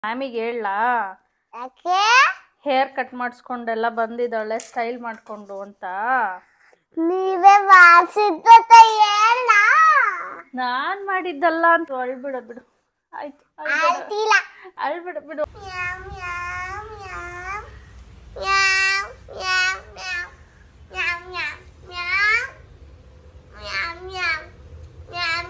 ಮ್ಯಾಮಿಗೆ ಹೇಳಲಾ ಯಾಕೆ hair cut ಮಾಡಿಸ್ಕೊಂಡೆಲ್ಲ ಬಂದಿದ್ದಾಳೆ style ಮಾಡಿಕೊಂಡು ಅಂತ ನೀವೇ ಮಾಡಿಸಿದ್ದು ಹೇಳ ನಾನ್ ಮಾಡಿದ್ದಲ್ಲ ಅಂತ ಅಳ್ಬಿಡ ಬಿಡು ಆಯ್ತು ಅಳ್ಬೇಡ. ಆಯ್ತಿಲ್ಲ ಅಳ್ಬಿಡ ಬಿಡು ma'am ma'am ma'am ma'am ma'am ma'am ma'am ma'am ma'am ma'am ma'am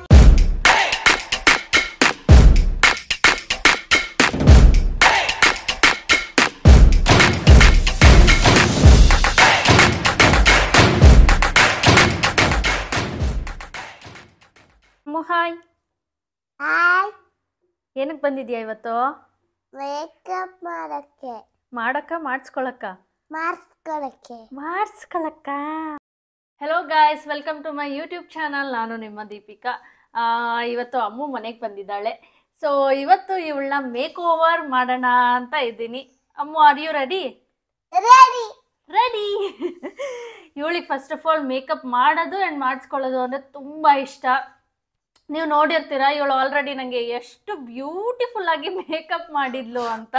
ಅಮ್ಮು ಹಾಯ್ ಹಾಯ್ ಏನಕ್ಕೆ ಬಂದಿದ್ಯಾ ಇವತ್ತು ಮೇಕಪ್ ಮಾಡಕ್ಕೆ ಮಾಡಕ್ಕ ಮಾಡಿಸ್ಕೊಳಕ್ಕ ಮಾಡಿಸ್ಕೊಳಕ್ಕೆ ಮಾಡಿಸ್ಕೊಳಕ್ಕ hello guys welcome to my YouTube channel ನಾನು ನಿಮ್ಮ ದೀಪಿಕಾ ಆ, ಇವತ್ತು ಅಮ್ಮು ಮನೆಗೆ ಬಂದಿದ್ದಾಳೆ ಸೊ ಇವತ್ತು ಇವಳನ್ನ ಮೇಕ್ ಓವರ್ ಮಾಡೋಣ ಅಂತ ಇದ್ದೀನಿ ಅಮ್ಮು are you ready ready ready ಇವಳಿಗೆ ಫಸ್ಟ್ ಆಫ್ ಆಲ್ ಮೇಕಪ್ ಮಾಡೋದು ಆ್ಯಂಡ್ ಮಾಡಿಸ್ಕೊಳ್ಳೋದು ಅಂದರೆ ತುಂಬ ಇಷ್ಟ ನೀವು ನೋಡಿರ್ತೀರ ಇವಳು ಆಲ್ರೆಡಿ ನನಗೆ ಎಷ್ಟು ಬ್ಯೂಟಿಫುಲ್ ಆಗಿ ಮೇಕಪ್ ಮಾಡಿದ್ಲು ಅಂತ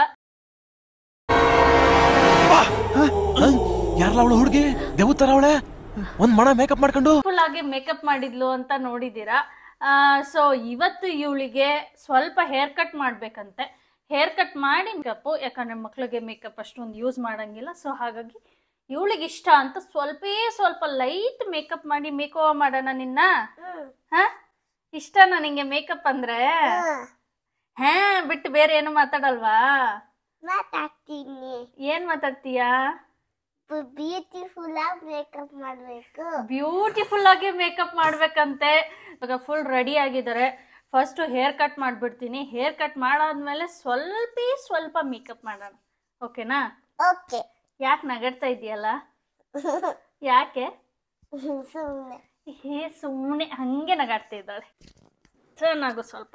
ಯಾರಲ್ಲ ಅವಳು ಹುಡುಗಿ ದೇವತರ ಅವಳೆ ಒಂದ್ ಮಣ ಮೇಕಪ್ ಮಾಡ್ಕೊಂಡು ಫುಲ್ ಆಗಿ ಮೇಕಪ್ ಮಾಡಿದ್ಲು ಅಂತ ನೋಡಿದ್ದೀರಾ ಸೊ ಇವತ್ತು ಇವಳಿಗೆ ಸ್ವಲ್ಪ ಹೇರ್ ಕಟ್ ಮಾಡಬೇಕಂತೆ ಹೇರ್ ಕಟ್ ಮಾಡಿ ಮೇಕಪ್ಪು ಯಾಕಂದರೆ ಮಕ್ಳಿಗೆ ಮೇಕಪ್ ಅಷ್ಟೊಂದು ಯೂಸ್ ಮಾಡಂಗಿಲ್ಲ ಸೊ ಹಾಗಾಗಿ ಇವಳಿಗೆ ಇಷ್ಟ ಅಂತ ಸ್ವಲ್ಪೇ ಸ್ವಲ್ಪ ಲೈಟ್ ಮೇಕಪ್ ಮಾಡಿ ಮೇಕ್ ಓವರ್ ಮಾಡೋಣ ನಿನ್ನ ಹಾ ಇಷ್ಟನಾ ನಿಂಗೆ ಮೇಕಪ್ ಅಂದ್ರೆ ಹಾ ಬಿಟ್ಟು ಬೇರೆ ಏನು ಮಾತಾಡಲ್ವಾ ಮಾತಾಡ್ತೀನಿ ಏನ್ ಮಾತಾಡ್ತೀಯಾ ಬ್ಯೂಟಿಫುಲ್ ಆಗಿ ಮೇಕಪ್ ಮಾಡಬೇಕು ಬ್ಯೂಟಿಫುಲ್ ಆಗಿ ಮೇಕಪ್ ಮಾಡ್ಬೇಕಂತೆ ಇವಾಗ ಫುಲ್ ರೆಡಿ ಆಗಿದ್ದಾರೆ ಫಸ್ಟ್ ಹೇರ್ ಕಟ್ ಮಾಡ್ಬಿಡ್ತೀನಿ ಹೇರ್ ಕಟ್ ಮಾಡಾದ್ಮೇಲೆ ಸ್ವಲ್ಪ ಸ್ವಲ್ಪ ಮೇಕಪ್ ಮಾಡೋಣ ಓಕೆನಾ ಓಕೆ ಯಾಕೆ ನಗಡ್ತಾ ಇದೆಯಲ್ಲ ಯಾಕೆ ಸುಮ್ಮನೆ ಹೇ ಸುಮ್ಮನೆ ಹಂಗೆ ನಗಾಡ್ತಾ ಇದ್ದಾಳೆ ಚೆನ್ನಾಗು ಸ್ವಲ್ಪ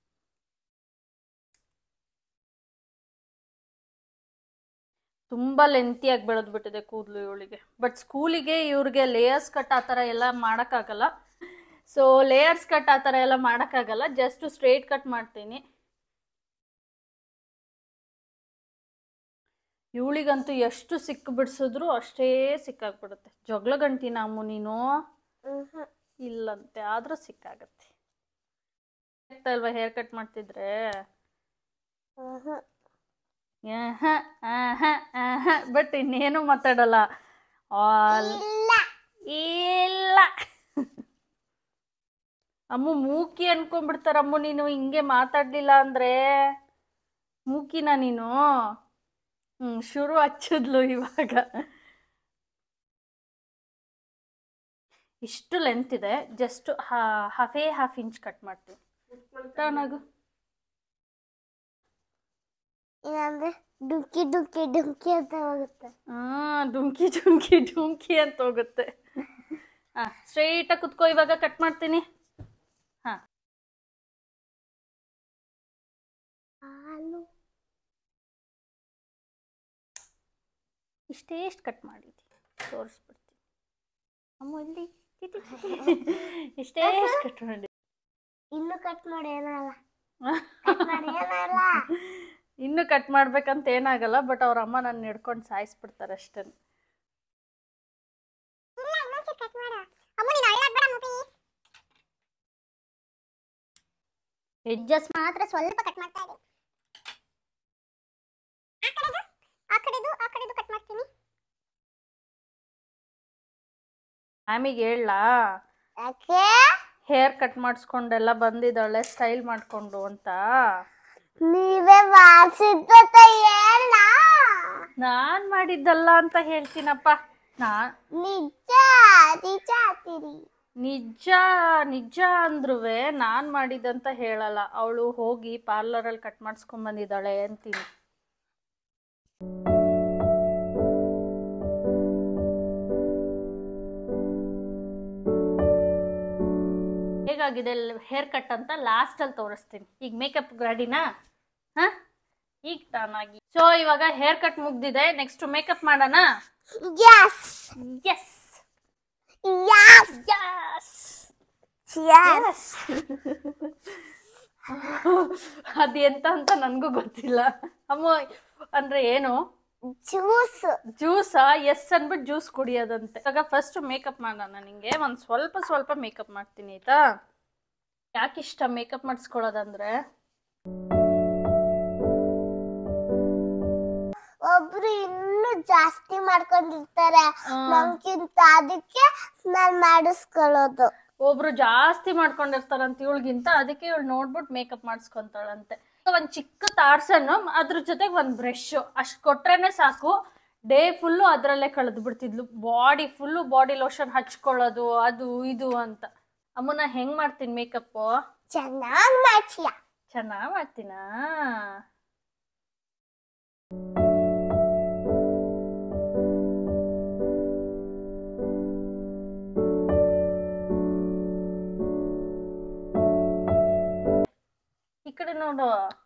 ತುಂಬ ಲೆಂತಿಯಾಗಿ ಬೆಳೆದ್ಬಿಟ್ಟಿದೆ ಕೂದಲು ಇವಳಿಗೆ ಬಟ್ ಸ್ಕೂಲಿಗೆ ಇವ್ರಿಗೆ ಲೇಯರ್ಸ್ ಕಟ್ ಆ ಥರ ಎಲ್ಲ ಮಾಡೋಕ್ಕಾಗಲ್ಲ ಸೊ ಲೇಯರ್ಸ್ ಕಟ್ ಆ ಥರ ಎಲ್ಲ ಮಾಡೋಕ್ಕಾಗಲ್ಲ ಜಸ್ಟ್ ಸ್ಟ್ರೇಟ್ ಕಟ್ ಮಾಡ್ತೀನಿ ಇವಳಿಗಂತೂ ಎಷ್ಟು ಸಿಕ್ಕು ಬಿಡಿಸಿದ್ರು ಅಷ್ಟೇ ಸಿಕ್ಕಾಗ್ಬಿಡುತ್ತೆ ಜಗಳ ಗಂಟಿನ ಅಮ್ಮು ನೀನು ಇಲ್ಲಂತೆ ಆದ್ರೂ ಸಿಕ್ಕಾಗತ್ತೆ ಆಗ್ತಾ ಇಲ್ವಾ ಹೇರ್ ಕಟ್ ಮಾಡ್ತಿದ್ರೆ ಬಟ್ ಇನ್ನೇನು ಮಾತಾಡಲ್ಲ ಆಲ್ ಇಲ್ಲ ಇಲ್ಲ ಅಮ್ಮು ಮೂಕಿ ಅನ್ಕೊಂಡ್ಬಿಡ್ತಾರ ಅಮ್ಮು ನೀನು ಹಿಂಗೆ ಮಾತಾಡ್ಲಿಲ್ಲ ಅಂದ್ರೆ ಮೂಕಿನ ನೀನು ಹ್ಮ್ ಶುರು ಹಚ್ಚಿದ್ಲು ಇವಾಗ ಇಷ್ಟು ಲೆಂತ್ ಇದೆ ಜಸ್ಟ್ ಹಾಫೇ ಹಾಫ್ ಇಂಚ್ ಕಟ್ ಮಾಡ್ತೀನಿ ಟರ್ನ್ ಆಗು ಇಲ್ಲಾಂದ್ರೆ ಡುಂಕಿ ಡುಂಕಿ ಡುಂಕಿ ಅಂತ ಹೋಗುತ್ತೆ ಹಾ ಡುಂಕಿ ಡುಂಕಿ ಡುಂಕಿ ಅಂತ ಹೋಗುತ್ತೆ ಹಾ ಸ್ಟ್ರೈಟಾಗಿ ಕುತ್ಕೋ ಇವಾಗ ಕಟ್ ಮಾಡ್ತೀನಿ ಹಾ ಹಾಲು ಇಷ್ಟೇ ಇಷ್ಟು ಕಟ್ ಮಾಡಿದ್ವಿ ತೋರಿಸ್ಬಿಡ್ತೀನಿ ಅಮ್ಮ ಇಲ್ಲಿ ಟಿ, ಟಿ, ಟಿ. ಇಷ್ಟೇ ಇಷ್ಟು ಕಟ್ ಮಾಡಿ ಇನ್ನು ಕಟ್ ಮಾಡಿ ಏನಲ್ಲ ಕಟ್ ಮಾಡಿ ಏನಲ್ಲ ಇನ್ನು ಕಟ್ ಮಾಡ್ಬೇಕಂತ ಏನಾಗಲ್ಲ ಬಟ್ ಅವ್ರ ಅಮ್ಮ ನನ್ನ ಹಿಡ್ಕೊಂಡು ಸಾಯಿಸ್ಬಿಡ್ತಾರೆ ಅಷ್ಟೇ ಇಲ್ಲ ಇನ್ನೊಂದ್ಸತಿ ಕಟ್ ಮಾಡು ಅಮ್ಮ ನೀನು ಅಳ್ಳಾಡ್ಬೇಡ ಪ್ಲೀಸ್ ಎಡ್ಜಸ್ ಮಾತ್ರ ಸ್ವಲ್ಪ ಕಟ್ ಮಾಡ್ತಾ ಇದೆ ಆ ಕಡೆದು ಆ ಕಡೆದು ಆ ಕಡೆದು ಕಟ್ ಮಾಡ್ತೀನಿ ಮ್ಯಾಮಿಗೆ ಹೇಳಲಾ ಯಾಕೆ ಹೇರ್ ಕಟ್ ಮಾಡಿಸ್ಕೊಂಡೆಲ್ಲ ಬಂದಿದ್ದಾಳೆ ಸ್ಟೈಲ್ ಮಾಡಿಕೊಂಡು ಅಂತ ನೀವೇ ಮಾಡಿಸಿದ್ದು ಹೇಳ ನಾನು ಮಾಡಿದ್ದಲ್ಲ ಅಂತ ಹೇಳ್ತೀನಪ್ಪ ನಾ ನಿಜ ನಿಜ ಅಂತೀರಿ ನಿಜ ನಿಜ ಅಂದ್ರೂ ನಾನು ಮಾಡಿದಂತ ಹೇಳಲ್ಲ ಅವಳು ಹೋಗಿ ಪಾರ್ಲರಲ್ಲಿ ಕಟ್ ಮಾಡಿಸ್ಕೊಂಡ್ ಬಂದಿದ್ದಾಳೆ ಅಂತೀನಿ ಹೇಗಾಗಿದೆ ಹೇರ್ ಕಟ್ ಅಂತ ಲಾಸ್ಟಲ್ಲಿ ತೋರಿಸ್ತೀನಿ ಈಗ ಮೇಕಪ್ ರೆಡಿನಾ ಹಾ ಈಗ ಟರ್ನ್ ಆಗಿ ಸೊ ಇವಾಗ ಹೇರ್ ಕಟ್ ಮುಗ್ದಿದೆ ನೆಕ್ಸ್ಟ್ ಮೇಕಪ್ ಮಾಡೋಣ yes yes yes yes yes ಅದು ಎಂತ ಅಂತ ನನಗೂ ಗೊತ್ತಿಲ್ಲ ಅಮ್ಮ ಅಂದ್ರೆ ಏನು ಜ್ಯೂಸ್ ಜ್ಯೂಸಾ ಎಸ್ ಅನ್ಬಿಟ್ಟು ಜ್ಯೂಸ್ ಕುಡಿಯೋದಂತೆ ಇವಾಗ ಫಸ್ಟ್ ಮೇಕಪ್ ಮಾಡೋಣ ನಿಂಗೆ ಒಂದು ಸ್ವಲ್ಪ ಸ್ವಲ್ಪ ಮೇಕಪ್ ಮಾಡ್ತೀನಿ ಆಯ್ತಾ ಯಾಕೆ ಇಷ್ಟ ಮೇಕಪ್ ಮಾಡಿಸ್ಕೊಳ್ಳೋದಂದ್ರೆ ಒಬ್ರು ಇನ್ನೂ ಜಾಸ್ತಿ ಮಾಡ್ಕೊಂಡಿರ್ತಾರೆ ಹ್ಮ್. ನಮ್ಗಿಂತ ಅದಕ್ಕೆ ನಾನ್ ಮಾಡಿಸ್ಕೊಳ್ಳೋದು ಒಬ್ರು ಜಾಸ್ತಿ ಮಾಡ್ಕೊಂಡಿರ್ತಾರಂತ ಇವಳಿಗಿಂತ ಅದಕ್ಕೆ ಇವಳು ನೋಡ್ಬಿಟ್ಟು ಮೇಕಪ್ ಮಾಡಿಸ್ಕೊಂತಾಳಂತೆ ಒಂದ್ ಚಿಕ್ಕ ತಾಡ್ಸನ್ನು ಅದ್ರ ಜೊತೆಗೆ ಒಂದ್ ಬ್ರಷ್ ಅಷ್ಟ್ ಕೊಟ್ರೇನೆ ಸಾಕು ಡೇ ಫುಲ್ಲು ಅದರಲ್ಲೇ ಕಳೆದು ಬಿಡ್ತಿದ್ಲು ಬಾಡಿ ಫುಲ್ಲು ಬಾಡಿ ಲೋಷನ್ ಹಚ್ಕೊಳ್ಳೋದು ಅದು ಇದು ಅಂತ ಅಮ್ಮನ ಹೆಂಗ್ ಮಾಡ್ತೀನಿ ಮೇಕಪ್ಪು ಚೆನ್ನಾಗ್ ಮಾಡ್ತೀಯ ಚೆನ್ನಾಗ್ ಮಾಡ್ತೀನಾ ಈ ಕಡೆ ನೋಡು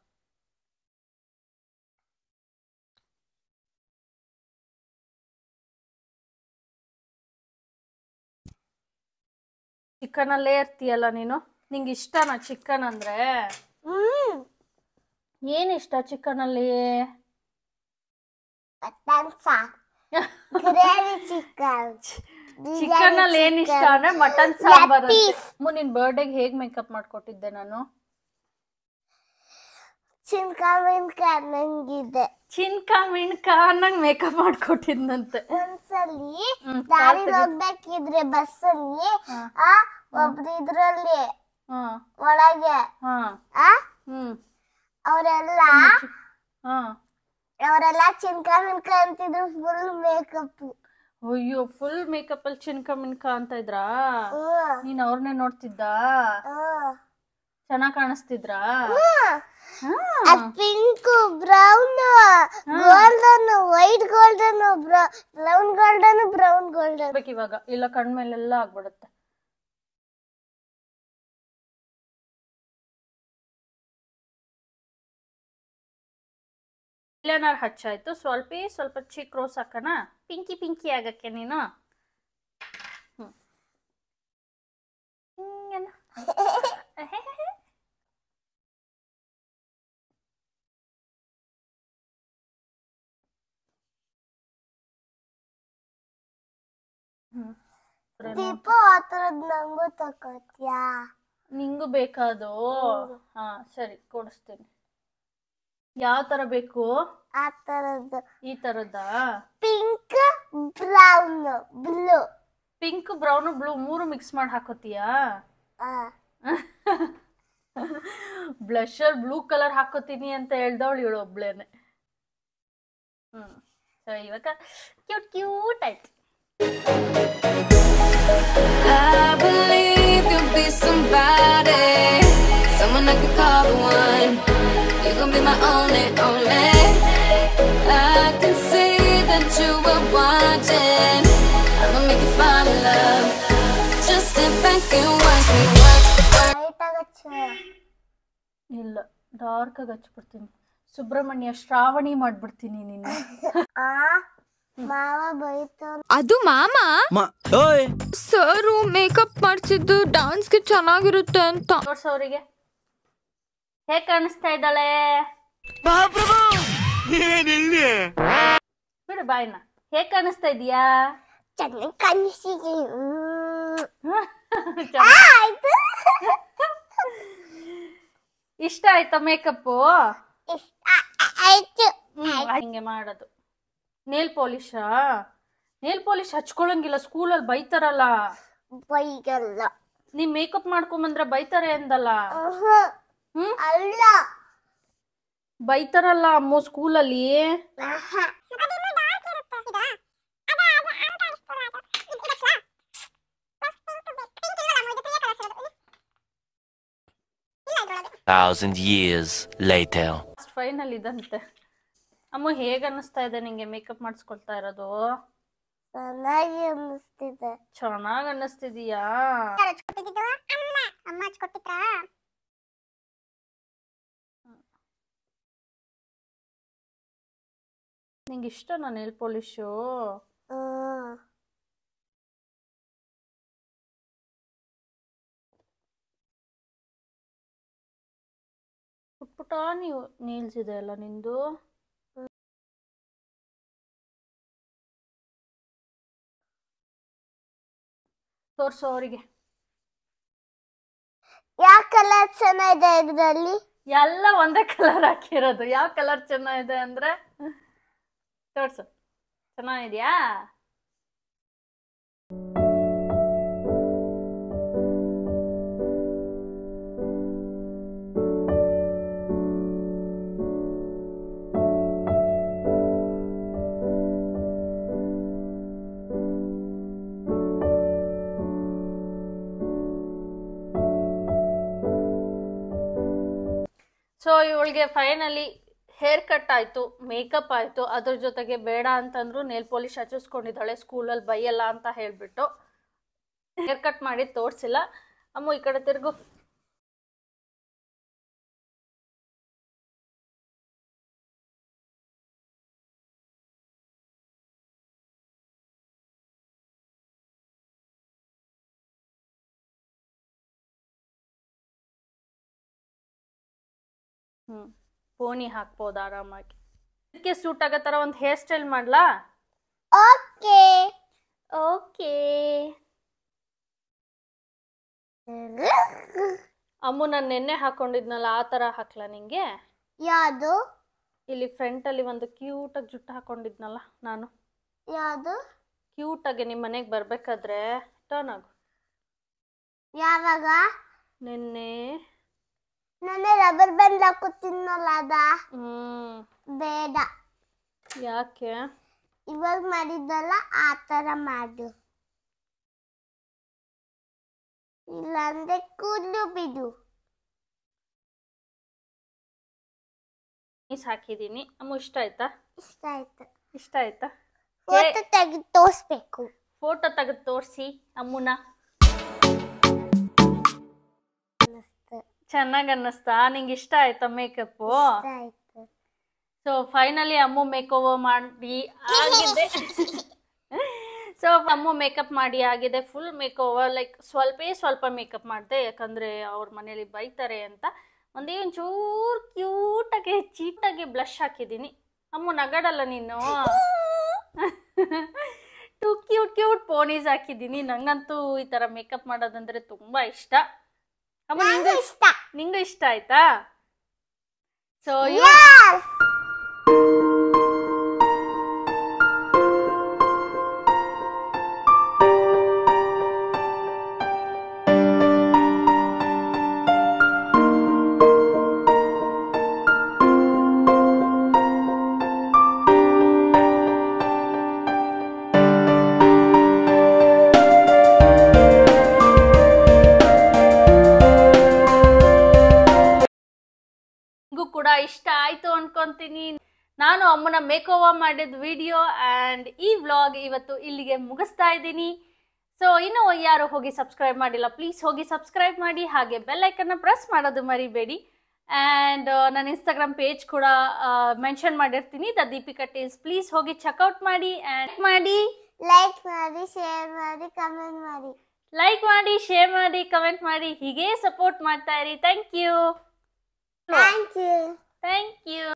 ಚಿಕನ್ ಅಲ್ಲೇ ಇರ್ತೀಯಲ್ಲ ನೀನು ನಿಂಗೆ ಇಷ್ಟನಾ ಚಿಕನ್ ಅಂದ್ರೆ ಹ್ಮ್ ಏನ್ ಇಷ್ಟ ಚಿಕನ್ ಅಲ್ಲಿ ಮಟನ್ ಸಾರ್ ಗ್ರೇವಿ ಚಿಕನ್ ಚಿಕನ್ ಅಲ್ಲಿ ಏನ್ ಇಷ್ಟ ಅಂದ್ರೆ ಮಟನ್ ಸಾಂಬಾರ್ ಅಮ್ಮ ನಿನ್ ಬರ್ಡೇಗೆ ಹೇಗ್ ಮೇಕಪ್ ಮಾಡ್ಕೊಟ್ಟಿದ್ದೆ ನಾನು ಚಿನ್ಕಾಮಿನ್ಕ ನಂಗಿದೆ ಚಿನ್ಕ ಮಿಣ್ಕ ಅನ್ನಂಗ್ ಮೇಕಪ್ ಮಾಡ್ಕೊಟ್ಟಿದ್ನಂತೆ ಒಂದ್ಸಲಿ ಹ್ಮ್, ದಾರಿ ಕಾಲ್ ತೆಗಿ- ಹೋಗ್ಬೇಕಿದ್ರೆ ಬಸ್ಸಲ್ಲಿ ಹಾ. ಆ ಒಬ್ರು ಇದ್ರಲ್ಲಿ ಹಾ ಒಳಗೆ ಹಾ ಆ ಹ್ಮ್ ಅವರೆಲ್ಲ ಹಾ ಅವರೆಲ್ಲ ಚಿನ್ಕ ಮಿನ್ಕ ಅಂತಿದ್ರು ಫುಲ್ ಮೇಕಪ್ ಅಯ್ಯೋ ಫುಲ್ ಮೇಕಪ್ ಅಲ್ಲಿ ಚಿನ್ಕ ಮಿಣ್ಕ ಅಂತ ಇದ್ರಾ ಹ್ಮ್ ನೀನ್ ಅವ್ರನ್ನೇ ನೋಡ್ತಿದ್ದ ಹ್ಮ್ ಚೆನ್ನಾಗ್ ಕಾಣಿಸ್ತಿದ್ರಾ ಹ್ಮ್ pink brown golden white golden brown golden brown golden ಬೇಕು ಇವಾಗ ಇಲ್ಲ ಕಣ್ಮೇಲೆಲ್ಲ ಆಗ್ಬಿಡುತ್ತೆ ಇಲ್ಲೇನಾರು ಹಚ್ಚಾಯ್ತು ಸ್ವಲ್ಪ ಸ್ವಲ್ಪ ಚಿಕ್ಕ ರೋಸ್ ಹಾಕೋಣ ಪಿಂಕಿ ಪಿಂಕಿ ಆಗಕ್ಕೆ ನೀನು ಹ್ಮ್. ಹಿಂಗೇನ? ಹ್ಮ್. ದೀಪ ಆ ಥರದ್ ನಂಗೂ ತಗೋತ್ಯಾ ನಿಂಗೂ ಬೇಕಾದು ಹಾ ಸರಿ ಕೊಡಿಸ್ತೀನಿ ಯಾವ ತರ ಬೇಕು ಆ ಥರದ್ದು ಈ ತರದ್ದಾ pink brown blue pink brown blue ಮೂರು ಮಿಕ್ಸ್ ಮಾಡಿ ಹಾಕೋತೀಯಾ ಬ್ಲಷರ್ ಬ್ಲೂ ಕಲರ್ ಹಾಕೋತೀನಿ ಅಂತ ಹೇಳ್ದವಳು ಇವಳು ಒಬ್ಳೇನೆ ಹ್ಮ್ ಸೊ ಇವಾಗ ಕ್ಯೂಟ್ ಕ್ಯೂಟ್ ಆಯ್ತು I believe you'll be somebody, someone I could call the one. You're gonna be my only, only. I can see that you were watching. I'ma make you fall in love. Just sit back and watch me work, work. Light ಆಗಚ್ಚ ಇಲ್ಲ dark ಆಗಿ ಹಚ್ಬಿಡ್ತೀನಿ ಸುಬ್ರಹ್ಮಣ್ಯ ಶ್ರಾವಣಿ ಮಾಡ್ಬಿಡ್ತೀನಿ ನೀನು ಆ ಮಾವ ಬೈತಾನ ಅದು ಮಾಮ ಓಯ್ ಸರು ಮೇಕಪ್ ಮಾಡಿಸಿದ್ದು ಡಾನ್ಸ್ಗೆ ಚೆನ್ನಾಗಿರುತ್ತೆ ಅಂತ ತೋರ್ಸೋರಿಗೆ ಹೇಗ್ ಕಾಣಿಸ್ತಾ ಇದ್ದಾಳೆ ಬಿಡು ಬಾಯ್ನ ಹೇಗ್ ಕಾಣಿಸ್ತಾ ಇದೀಯಾ ಚೆನ್ನಾಗಿ ಕನಸಿಗೆ ಆಯ್ತು ಇಷ್ಟ ಆಯ್ತಾ ಮೇಕಪ್ಪು ಇಷ್ಟ ಆಯ್ತು ಹಿಂಗೆ ಮಾಡೋದು ನೇಲ್ ಪಾಲಿಶಾ ನೇಲ್ ಪಾಲಿಶ್ ಹಚ್ಕೊಳಂಗಿಲ್ಲ ಸ್ಕೂಲಲ್ಲಿ ಬೈತಾರಲ್ಲ ಬೈಗಲ್ಲ ನೀವ್ ಮೇಕಪ್ ಮಾಡ್ಕೊಂಬಂದ್ರೆ ಬೈತಾರೆ ಅಂದಲ್ಲ ಉಹು, ಹ್ಮ್ ಅಲ್ಲ ಬೈತಾರಲ್ಲ ಅಮ್ಮ ಸ್ಕೂಲಲ್ಲಿ ಆಹಾ. thousand years later. ಫೈನಲ್ ಇದಂತೆ ಅಮ್ಮ ಹೇಗ್ ಅನ್ನಿಸ್ತಾ ಇದೆ ನಿಂಗೆ ಮೇಕಪ್ ಮಾಡಿಸ್ಕೊಳ್ತಾ ಇರೋದು ಚೆನ್ನಾಗಿ ಅನ್ನಿಸ್ತಿದೆ ಚೆನ್ನಾಗ್ ಅನ್ನಿಸ್ತಿದೀಯಾ ಅಮ್ಮ ಹಚ್ಕೊಟ್ಟಿದ್ರಾ ನಿಂಗೆ ಇಷ್ಟನಾ ನೇಲ್ ಪಾಲಿಶು ಹ್ಮ್ ಪುಟಾಣಿ ನೀಲ್ಸ್ ಇದೆ ಅಲ್ಲ ನಿಂದು ತೋರ್ಸು ಅವರಿಗೆ ಯಾವ ಕಲರ್ ಚೆನ್ನಾಗಿದೆ ಇದರಲ್ಲಿ ಎಲ್ಲ ಒಂದೇ ಕಲರ್ ಹಾಕಿರೋದು ಯಾವ ಕಲರ್ ಚೆನ್ನಾಗಿದೆ ಅಂದ್ರೆ ತೋರ್ಸು ಚೆನ್ನಾಗಿದ್ಯಾ ಸೊ ಇವಳಿಗೆ ಫೈನಲಿ ಹೇರ್ ಕಟ್ ಆಯ್ತು ಮೇಕಪ್ ಆಯ್ತು ಅದ್ರ ಜೊತೆಗೆ ಬೇಡ ಅಂತಂದ್ರು ನೇಲ್ ಪಾಲಿಶ್ ಹಚ್ಚಿಸ್ಕೊಂಡಿದ್ದಾಳೆ ಸ್ಕೂಲಲ್ಲಿ ಬೈಯಲ್ಲ ಅಂತ ಹೇಳ್ಬಿಟ್ಟು ಹೇರ್ ಕಟ್ ಮಾಡಿ ತೋರಿಸಿಲ್ಲ ಅಮ್ಮ ಈ ಕಡೆ ತಿರ್ಗು ಹ್ಮ್ ಪೋನಿ ಹಾಕ್ಬೋದು ಆರಾಮಾಗಿ ಇದಕ್ಕೆ ಸೂಟ್ ಆಗೋ ಥರ ಒಂದು ಹೇರ್ ಸ್ಟೈಲ್ ಮಾಡ್ಲಾ ಓಕೆ ಓಕೆ ಅಮ್ಮು ನಾನು ನೆನ್ನೆ ಹಾಕೊಂಡಿದ್ನಲ್ಲ ಆ ಥರ ಹಾಕ್ಲಾ ನಿಂಗೆ ಯಾವುದು ಇಲ್ಲಿ ಫ್ರಂಟಲ್ಲಿ ಒಂದು ಕ್ಯೂಟಾಗಿ ಜುಟ್ಟು ಹಾಕೊಂಡಿದ್ನಲ್ಲ ನಾನು ಯಾವುದು ಕ್ಯೂಟಾಗಿ ನಿಮ್ಮ ಮನೆಗೆ ಬರಬೇಕಾದ್ರೆ ಟರ್ನ್ ಆಗು ಯಾವಾಗ ನಿನ್ನೆ ನನ್ನ ರಬ್ಬರ್ ಬ್ಯಾಂಡ್ ಹಾಕುತ್ತೀನಲ್ಲ ಅದ ಹ್ಮ್ ಬೇಡ ಯಾಕೆ ಇವಾಗ ಮಾಡಿದ್ದಲ್ಲ ಆ ಥರ ಮಾಡು ಇಲ್ಲಾಂದ್ರೆ ಕೂದಲು ಬಿಡು ಮೀಸ್ ಹಾಕಿದ್ದೀನಿ ಅಮ್ಮ ಇಷ್ಟ ಆಯ್ತಾ ಇಷ್ಟ ಆಯ್ತು ಇಷ್ಟ ಆಯ್ತಾ ಫೋಟೋ ತೆಗೆದು ತೋರಿಸ್ಬೇಕು ಫೋಟೋ ತೆಗೆದು ತೋರಿಸಿ ಅಮ್ಮನ ಅನ್ನಿಸ್ತು ಚೆನ್ನಾಗಿ ಅನ್ನಿಸ್ತಾ ನಿಂಗೆ ಇಷ್ಟ ಆಯ್ತಾ ಮೇಕಪ್ಪು ಇಷ್ಟ ಆಯ್ತು ಸೊ ಫೈನಲಿ ಅಮ್ಮು ಮೇಕ್ ಓವರ್ ಮಾಡಿ ಆಗಿದೆ ಸೊ ಅಮ್ಮು ಮೇಕಪ್ ಮಾಡಿ ಆಗಿದೆ ಫುಲ್ ಮೇಕ್ ಓವರ್ ಲೈಕ್ ಸ್ವಲ್ಪೇ ಸ್ವಲ್ಪ ಮೇಕಪ್ ಮಾಡಿದೆ ಯಾಕಂದರೆ ಅವ್ರ ಮನೇಲಿ ಬೈತಾರೆ ಅಂತ ಒಂದೇ ಒಂಚೂರು ಕ್ಯೂಟಾಗಿ ಚೀಟಾಗಿ ಬ್ಲಷ್ ಹಾಕಿದ್ದೀನಿ ಅಮ್ಮು ನಗಡಲ್ಲ ನೀನು ಟು ಕ್ಯೂಟ್ ಕ್ಯೂಟ್ ಪೋನೀಸ್ ಹಾಕಿದ್ದೀನಿ ನಂಗಂತೂ ಈ ಥರ ಮೇಕಪ್ ಮಾಡೋದಂದ್ರೆ ತುಂಬ ಇಷ್ಟ ಅಮ್ಮ ನಿಂಗೂ ನಂಗೂ ಇಷ್ಟ ನಿಂಗೂ ಇಷ್ಟ ಆಯ್ತಾ ಸೊ Yes! ನಿಮಗೂ ಕೂಡ ಇಷ್ಟ ಆಯ್ತು ಅನ್ಕೊಂತೀನಿ ನಾನು ಅಮ್ಮನ ಮೇಕ್ ಓವರ್ ಮಾಡಿದ ವಿಡಿಯೋ ಆ್ಯಂಡ್ ಈ ವ್ಲಾಗ್ ಇವತ್ತು ಇಲ್ಲಿಗೆ ಮುಗಿಸ್ತಾ ಇದ್ದೀನಿ ಸೊ ಇನ್ನೂ ಯಾರು ಹೋಗಿ ಸಬ್ಸ್ಕ್ರೈಬ್ ಮಾಡಿಲ್ಲ ಪ್ಲೀಸ್ ಹೋಗಿ ಸಬ್ಸ್ಕ್ರೈಬ್ ಮಾಡಿ ಹಾಗೆ ಬೆಲ್ ಐಕನ್ನ ಪ್ರೆಸ್ ಮಾಡೋದು ಮರಿಬೇಡಿ ಆ್ಯಂಡ್ ನನ್ನ ಇನ್ಸ್ಟಾಗ್ರಾಮ್ ಪೇಜ್ ಕೂಡ ಮೆನ್ಷನ್ ಮಾಡಿರ್ತೀನಿ ದ ದೀಪಿಕಾ ಟೇಲ್ಸ್ ಪ್ಲೀಸ್ ಹೋಗಿ ಚೆಕ್ಔಟ್ ಮಾಡಿ ಆ್ಯಂಡ್ ಮಾಡಿ ಲೈಕ್ ಮಾಡಿ ಶೇರ್ ಮಾಡಿ ಕಮೆಂಟ್ ಮಾಡಿ ಲೈಕ್ ಮಾಡಿ ಶೇರ್ ಮಾಡಿ ಕಮೆಂಟ್ ಮಾಡಿ ಹೀಗೆ ಸಪೋರ್ಟ್ ಮಾಡ್ತಾ ಇರಿ thank you thank you thank you